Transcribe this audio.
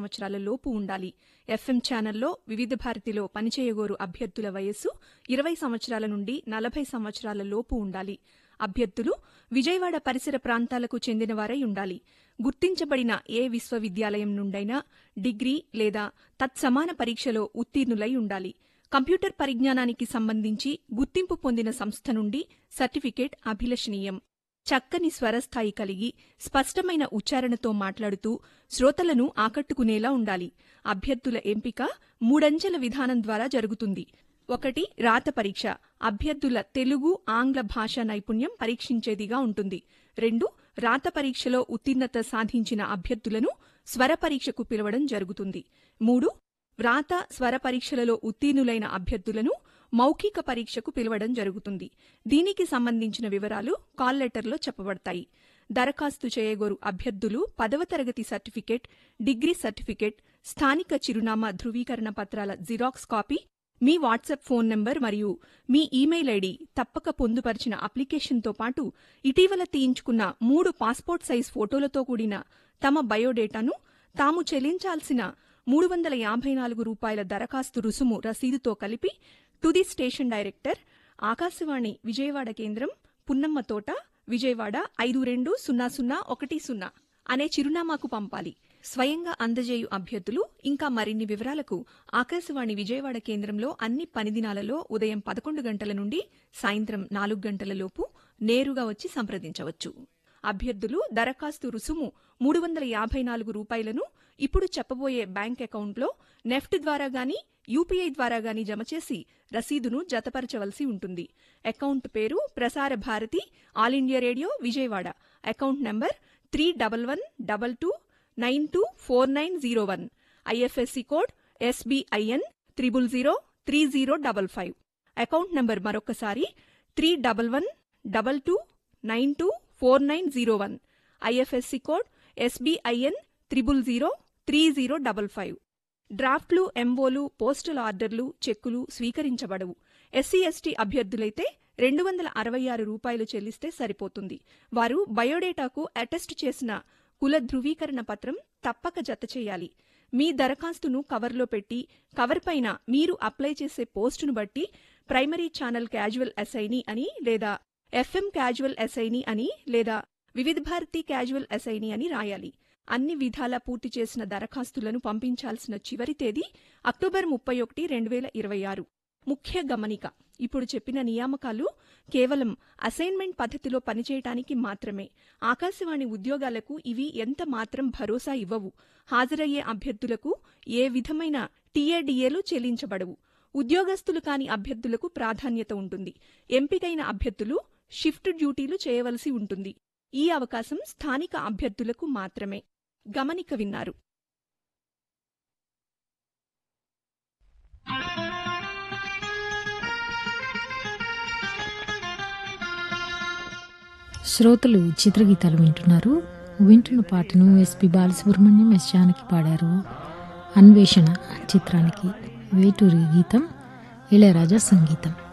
సంవత్సరాల లోపు ఉండాలి ఎఫ్ఎం ఛానల్లో వివిధ భారతిలో పనిచేయగోరు అభ్యర్థుల వయస్సు ఇరవై సంవత్సరాల నుండి నలభై సంవత్సరాల లోపు ఉండాలి అభ్యర్థులు విజయవాడ పరిసర ప్రాంతాలకు చెందినవారై ఉండాలి గుర్తించబడిన ఏ విశ్వవిద్యాలయం నుండైనా డిగ్రీ లేదా తత్సమాన పరీక్షలో ఉత్తీర్ణులై ఉండాలి కంప్యూటర్ పరిజ్ఞానానికి సంబంధించి గుర్తింపు పొందిన సంస్థ నుండి సర్టిఫికేట్ అభిలషణీయం చక్కని స్వరస్థాయి కలిగి స్పష్టమైన ఉచ్చారణతో మాట్లాడుతూ శ్రోతలను ఆకట్టుకునేలా ఉండాలి అభ్యర్థుల ఎంపిక మూడంచెల విధానం ద్వారా జరుగుతుంది ఒకటి రాత పరీక్ష అభ్యర్థుల తెలుగు ఆంగ్ల భాషా నైపుణ్యం పరీక్షించేదిగా ఉంటుంది రెండు రాత పరీక్షలో ఉత్తీర్ణత సాధించిన అభ్యర్థులను స్వర పరీక్షకు పిలవడం జరుగుతుంది మూడు వ్రాత స్వర పరీక్షలలో ఉత్తీర్ణులైన అభ్యర్థులను మౌఖిక పరీక్షకు పిలవడం జరుగుతుంది దీనికి సంబంధించిన వివరాలు కాల్ లెటర్లో చెప్పబడతాయి దరఖాస్తు చేయగోరు అభ్యర్థులు పదవ తరగతి సర్టిఫికేట్ డిగ్రీ సర్టిఫికేట్ స్థానిక చిరునామా ధృవీకరణ పత్రాల జిరాక్స్ కాపీ మీ వాట్సాప్ ఫోన్ నంబర్ మరియు మీ ఈమెయిల్ ఐడి తప్పక పొందుపరిచిన అప్లికేషన్తో పాటు ఇటీవల తీయించుకున్న మూడు పాస్పోర్ట్ సైజ్ ఫోటోలతో కూడిన తమ బయోడేటాను తాము చెల్లించాల్సిన మూడు వందల యాభై నాలుగు రూపాయల దరఖాస్తు రుసుము రసీదుతో కలిపి to the station director Akashvani Vijayawada కేంద్రం పున్నమ్మ తోట విజయవాడ ఐదు రెండు సున్నా సున్నా ఒకటి సున్నా అనే చిరునామాకు పంపాలి స్వయంగా అందజేయు అభ్యర్థులు ఇంకా మరిన్ని వివరాలకు ఆకాశవాణి విజయవాడ కేంద్రంలో అన్ని పని దినాలలో ఉదయం పదకొండు గంటల నుండి సాయంత్రం నాలుగు గంటల లోపు నేరుగా వచ్చి సంప్రదించవచ్చు అభ్యర్థులు దరఖాస్తు రుసుము మూడు వందల యాభై నాలుగు రూపాయలను ఇప్పుడు చెప్పబోయే బ్యాంక్ అకౌంట్లో నెఫ్ట్ ద్వారా గాని యూపీఐ ద్వారా గాని జమ చేసి రసీదును జతపరచవలసి ఉంటుంది అకౌంట్ పేరు Prasar Bharati all India radio Vijayawada account number three double one double two nine two four nine zero one IFSC code SBIN triple zero three zero double five account number మరొకసారి three double one double two nine two four nine zero one IFSC code SBIN triple zero three zero double five డ్రాఫ్ట్లు ఎంఓలు postal ఆర్డర్లు చెక్కులు స్వీకరించబడవు SC ST అభ్యర్థులైతే రెండు వందల అరవై ఆరు రూపాయలు చెల్లిస్తే సరిపోతుంది వారు బయోడేటాకు అటెస్ట్ చేసిన కుల ధృవీకరణ పత్రం తప్పక జత చేయాలి మీ దరఖాస్తును కవర్లో పెట్టి కవర్ పైన మీరు అప్లై చేసే పోస్టును బట్టి ప్రైమరీ ఛానల్ క్యాజువల్ ఎస్ఐని అని లేదా ఎఫ్ఎం క్యాజువల్ ఎస్ఐని అని లేదా వివిధ భారతి క్యాజువల్ ఎస్ఐని అని రాయాలి అన్ని విధాలా పూర్తి చేసిన దరఖాస్తులను పంపించాల్సిన చివరి తేదీ అక్టోబర్ ముప్పై ఒకటి రెండు వేల ఇరవై ఆరు ముఖ్య గమనిక ఇప్పుడు చెప్పిన నియామకాలు కేవలం అసైన్మెంట్ పద్ధతిలో పనిచేయటానికి మాత్రమే ఆకాశవాణి ఉద్యోగాలకు ఇవి ఎంత మాత్రం భరోసా ఇవ్వవు హాజరయ్యే అభ్యర్థులకు ఏ విధమైన టీఏడీఏలు చెల్లించబడవు ఉద్యోగస్తులు కాని అభ్యర్థులకు ప్రాధాన్యత ఉంటుంది ఎంపికైన అభ్యర్థులు షిఫ్ట్ డ్యూటీలు చేయవలసి ఉంటుంది ఈ అవకాశం స్థానిక అభ్యర్థులకు మాత్రమే గమనిక విన్నారు శ్రోతలు చిత్రగీతాలు వింటున్నారు వింటున్న పాటను ఎస్పి బాలసుబ్రహ్మణ్యం ఎస్ జానకి పాడారు అన్వేషణ చిత్రానికి వేటూరి గీతం ఇళయరాజా సంగీతం